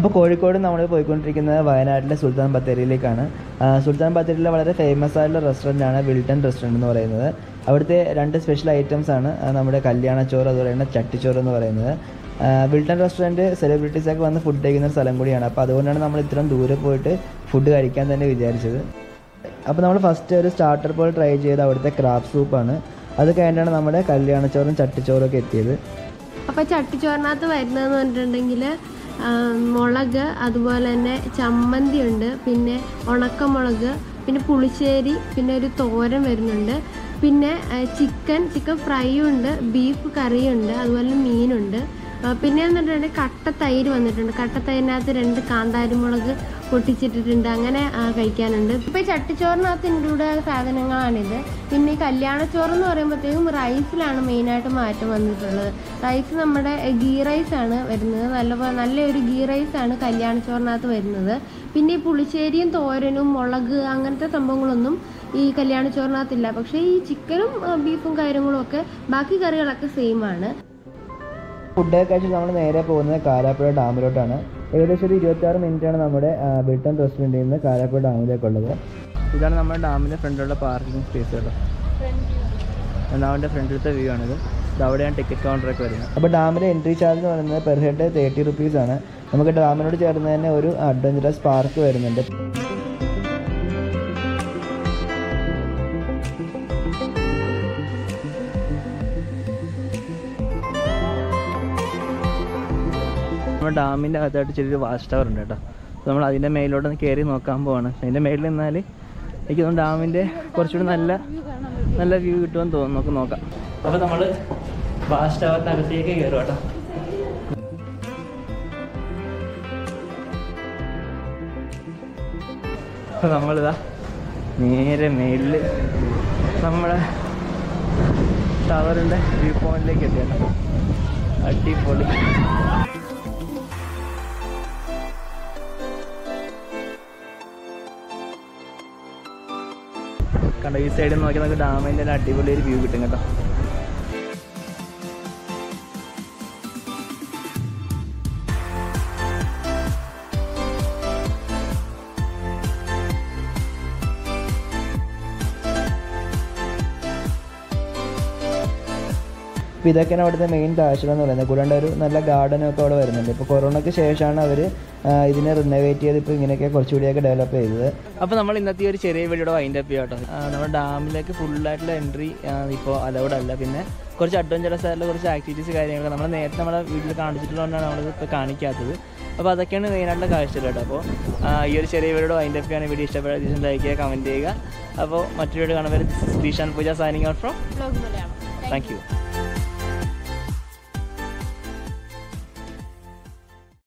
അപ്പോൾ കോഴിക്കോട് നമ്മൾ പോയിക്കൊണ്ടിരിക്കുന്നത് വയനാട്ടിലെ സുൽത്താൻ ബത്തേരിയിലേക്കാണ് ആ, സുൽത്താൻ ബത്തേരിയിലെ വളരെ ഫേമസ് ആയിട്ടുള്ള റെസ്റ്റോറൻ്റ് ആണ് വിൽട്ടൺ റെസ്റ്റോറൻറ്റ് എന്ന് പറയുന്നത് അവിടുത്തെ രണ്ട് സ്പെഷ്യൽ ഐറ്റംസ് ആണ് ആ, നമ്മുടെ കല്യാണച്ചോറ് അതുപോലെ തന്നെ ചട്ടിച്ചോറ് എന്ന് പറയുന്നത് ആ, വിൽട്ടൺ റെസ്റ്റോറൻറ്റ് സെലിബ്രിറ്റീസൊക്കെ വന്ന് ഫുഡ് കഴിക്കുന്ന ഒരു സ്ഥലം കൂടിയാണ് അപ്പോൾ അതുകൊണ്ടാണ് നമ്മൾ ഇത്രയും ദൂരെ പോയിട്ട് ഫുഡ് കഴിക്കാൻ തന്നെ വിചാരിച്ചത് അപ്പോൾ നമ്മൾ ഫസ്റ്റ് ഒരു സ്റ്റാർട്ടർ പോലെ ട്രൈ ചെയ്ത് അവിടുത്തെ ക്രാബ് സൂപ്പാണ് അത് കഴിഞ്ഞാണ് നമ്മുടെ കല്യാണച്ചോറും ചട്ടിച്ചോറും ഒക്കെ എത്തിയത് അപ്പോൾ ചട്ടിച്ചോറിനകത്ത് വരുന്നതെന്ന് പറഞ്ഞിട്ടുണ്ടെങ്കിൽ മുളക് അതുപോലെ തന്നെ ചമ്മന്തി ഉണ്ട് പിന്നെ ഉണക്കമുളക് പിന്നെ പുളിശ്ശേരി പിന്നെ ഒരു തോരൻ വരുന്നുണ്ട് പിന്നെ ചിക്കൻ ചിക്കൻ ഫ്രൈയും ഉണ്ട് ബീഫ് കറിയുണ്ട് അതുപോലെ മീനുണ്ട് ആ, പിന്നെ എന്നിട്ടുണ്ടെങ്കിൽ കട്ട തൈര് വന്നിട്ടുണ്ട് കട്ട തൈരിനകത്ത് രണ്ട് കാന്താരിമുളക് പൊട്ടിച്ചിട്ടിട്ടുണ്ട് അങ്ങനെ ആ, കഴിക്കാനുണ്ട് ഇപ്പൊ ഈ ചട്ടിച്ചോറിനകത്ത് ഇൻക്ലൂഡ് ആയ സാധനങ്ങളാണിത് പിന്നെ ഈ കല്യാണച്ചോറ് എന്ന് പറയുമ്പോഴത്തേക്കും റൈസിലാണ് മെയിനായിട്ട് മാറ്റം വന്നിട്ടുള്ളത് റൈസ് നമ്മുടെ ഗീ റൈസ് ആണ് വരുന്നത് നല്ല നല്ലൊരു ഗീ റൈസ് ആണ് കല്യാണച്ചോറിനകത്ത് വരുന്നത് പിന്നെ ഈ പുളിശ്ശേരിയും തോരനും മുളക് അങ്ങനത്തെ സംഭവങ്ങളൊന്നും ഈ കല്യാണച്ചോറിനകത്തില്ല പക്ഷേ ഈ ചിക്കനും ആ, ബീഫും കാര്യങ്ങളും ഒക്കെ ബാക്കി കറികളൊക്കെ സെയിം ആണ് ഫുഡൊക്കെ കഴിച്ചിട്ട് നമ്മൾ നേരെ പോകുന്നത് കാരാപ്പുഴ ഡാമിലോട്ടാണ് ഏകദേശം ഒരു ഇരുപത്തിയാറ് മിനിറ്റാണ് നമ്മുടെ ബിൽട്ടൺ റെസ്റ്റോറൻറ്റിൽ നിന്ന് കാരാപ്പുഴ ഡാമിലേക്കുള്ളത് ഇതാണ് നമ്മുടെ ഡാമിൻ്റെ ഫ്രണ്ടിലുള്ള പാർക്കിംഗ് സ്പേസ് കേട്ടോ ഡാമിൻ്റെ ഫ്രണ്ടിലത്തെ വ്യൂ ആണിത് ഇത് അവിടെയാണ് ടിക്കറ്റ് കൗണ്ടറൊക്കെ വരുന്നത് അപ്പോൾ ഡാമിലെ എൻട്രി ചാർജ് എന്ന് പറയുന്നത് പെർ ഹെഡ് തേർട്ടി റുപ്പീസ് ആണ് നമുക്ക് ഡാമിനോട് ചേർന്ന് തന്നെ ഒരു അഡ്വഞ്ചറസ് പാർക്ക് വരുന്നുണ്ട് നമ്മുടെ ഡാമിൻ്റെ അകത്തായിട്ട് ചെറിയൊരു വാച്ച് ടവർ ഉണ്ട് കേട്ടോ അപ്പോൾ നമ്മൾ അതിൻ്റെ മേലോട്ട് ഒന്ന് കയറി നോക്കാൻ പോവാണ് അതിൻ്റെ മേളിൽ നിന്നാൽ എനിക്ക് തോന്നുന്നു ഡാമിൻ്റെ കുറച്ചുകൂടി നല്ല നല്ല വ്യൂ കിട്ടുമെന്ന് തോന്നുന്നു നമുക്ക് നോക്കാം അപ്പോൾ നമ്മൾ വാച്ച് ടവറിൻ്റെ അകത്തേക്ക് കയറും കേട്ടോ അപ്പോൾ നമ്മളിതാ നേരെ മേളിൽ നമ്മുടെ ടവറിൻ്റെ വ്യൂ പോയിന്റിലേക്ക് എത്തി കേട്ടോ അടിപൊളി കണ്ടോ ഈ സൈഡിൽ നോക്കി നമുക്ക് ഡാമിൻ്റെ ഒരു അടിപൊളി ഒരു വ്യൂ കിട്ടും കേട്ടോ അപ്പോൾ ഇതൊക്കെയാണ് അവിടുത്തെ മെയിൻ കാഴ്ചകൾ എന്ന് പറയുന്നത് കൂടാണ്ട് ഒരു നല്ല ഗാർഡനും ഒക്കെ അവിടെ വരുന്നുണ്ട് ഇപ്പോൾ കൊറോണയ്ക്ക് ശേഷമാണ് അവർ ഇതിനെ റിനോവേറ്റ് ചെയ്ത് ഇപ്പോൾ ഇങ്ങനെയൊക്കെ കുറച്ചുകൂടിയൊക്കെ ഡെവലപ്പ് ചെയ്തത് അപ്പോൾ നമ്മൾ ഇന്നത്തെ ഈ ഒരു ചെറിയ വീഡിയോ വൈൻഡ് അപ്പ് ചെയ്യാം കേട്ടോ ആ, നമ്മുടെ ഡാമിലേക്ക് ഫുള്ളായിട്ടുള്ള എൻട്രി ഇപ്പോൾ അലൗഡ് അല്ല പിന്നെ കുറച്ച് അഡ്വഞ്ചറസ് ആയിട്ടുള്ള കുറച്ച് ആക്ടിവിറ്റീസ് കാര്യങ്ങളൊക്കെ നമ്മൾ നേരത്തെ നമ്മുടെ വീട്ടിൽ കാണിച്ചിട്ടുള്ളതുകൊണ്ടാണ് നമ്മളിത് ഇപ്പോൾ കാണിക്കാത്തത് അപ്പോൾ അതൊക്കെയാണ് മെയിനായിട്ടുള്ള കാഴ്ചകൾ കേട്ടോ അപ്പോൾ ആ, ഈ ഒരു ചെറിയ വീഡിയോ വൈൻഡ് അപ്പ് ചെയ്യാൻ വീഡിയോ ഇഷ്ടപ്പെട്ട ദിവസം ലൈക്ക് ചെയ്യുക കമൻറ്റ് ചെയ്യുക അപ്പോൾ മറ്റൊരു വീഡിയോ കാണുമ്പോൾ Sreeshan Pooja signing out from thank U